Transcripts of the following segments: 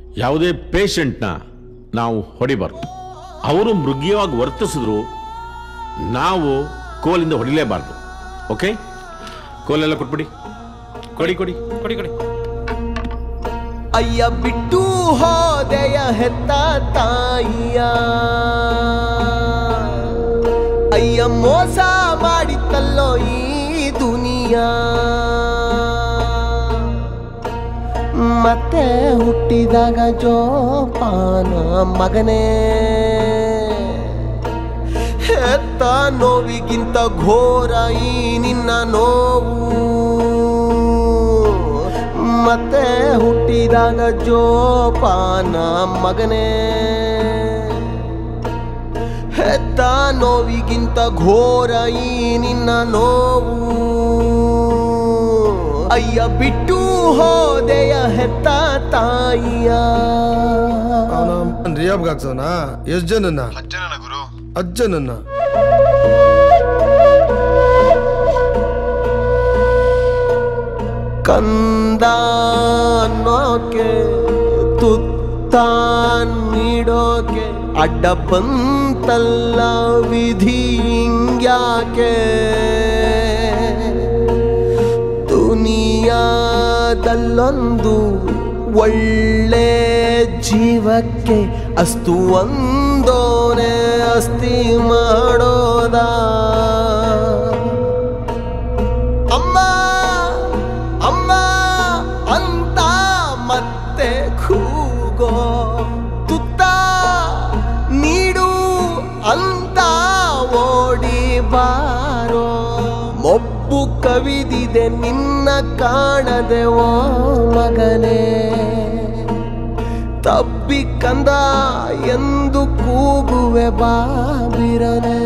ಯಾವುದೇ ಪೇಷಂಟ್ನ ನಾವು ಹೊಡಿಬಾರ್ದು ಅವರು ಮೃಗೀಯವಾಗಿ ವರ್ತಿಸಿದ್ರು ನಾವು ಕೋಲಿಂದ ಹೊಡಿಲೇಬಾರ್ದು ಓಕೆ ಕೋಲೆಲ್ಲ ಕೊಟ್ಬಿಡಿ ಕೊಡಿ ಕೊಡಿ ಕೊಡಿ ಕೊಡಿ ಅಯ್ಯ ಬಿಟ್ಟು ಹೋದೆಯ ಹೆತ್ತ ತಾಯಿಯ ಅಯ್ಯ ಮೋಸ ಮಾಡಿತ್ತಲ್ಲೋ ಈ ದುನಿಯಾ ಮತ್ತೆ ಹುಟ್ಟಿದಾಗ ಜೋಪಾನ ಮಗನೇ ಹೆತ್ತ ನೋವಿಗಿಂತ ಘೋರ ಈ ನಿನ್ನ ನೋವು ಮತ್ತೆ ಹುಟ್ಟಿದಾಗ ಜೋಪಾನ ಮಗನೇ ಹೆತ್ತ ನೋವಿಗಿಂತ ಘೋರ ಈ ನಿನ್ನ ನೋವು ಅಯ್ಯ ಬಿಟ್ಟು ಹೋದೆಯ ಹೆತ್ತ ತಾಯಿಯ ಅವನ ರಿಯಾಬ್ಗೆ ಹಾಕ್ಸೋನ ಎಷ್ಟು ಜನನ್ನ ಹತ್ತು ಜನನ್ನ ಕಂದ ಅನ್ನೋಕೆ ತುತ್ತಾನ್ ನೀಡೋಕೆ ಅಡ್ಡ ಬಂತಲ್ಲ ವಿಧಿ ಹಿಂಗ್ಯಾಕೆ ದುನಿಯಾದಲ್ಲೊಂದು ಒಳ್ಳೆ ಜೀವಕ್ಕೆ ಅಸ್ತು ಒಂದೋನೆ ಅಸ್ತಿ ಮಾಡೋದ ಅಮ್ಮ ಅಮ್ಮ ಅಂತ ಮತ್ತೆ ಕೂಗೋ ತುತ್ತ ನೀಡು ಅಂತ ಓಡಿ ಬಾರೋ ಮೊಬ್ಬು ಕವಿದಿದೆ ನಿನ್ನ ಕಾಣದೆ ಓ ಮಗನೇ ತಬ್ಬಿ ಕಂದ ಎಂದು ಕೂಗುವೆ ಬಾಬಿರನೆ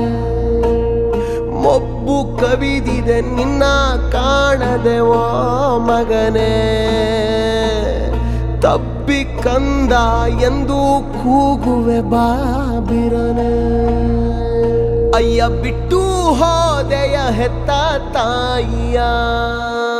ಮೊಬ್ಬು ಕವಿದಿದೆ ನಿನ್ನ ಕಾಣದೆ ಓ ಮಗನೇ ತಬ್ಬಿ ಕಂದ ಎಂದು ಕೂಗುವೆ ಬಾಬಿರನೆ ಅಯ್ಯ ಬಿಟ್ಟು ಹೋದೆಯ ಹೆತ್ತ ತಾಯಿಯ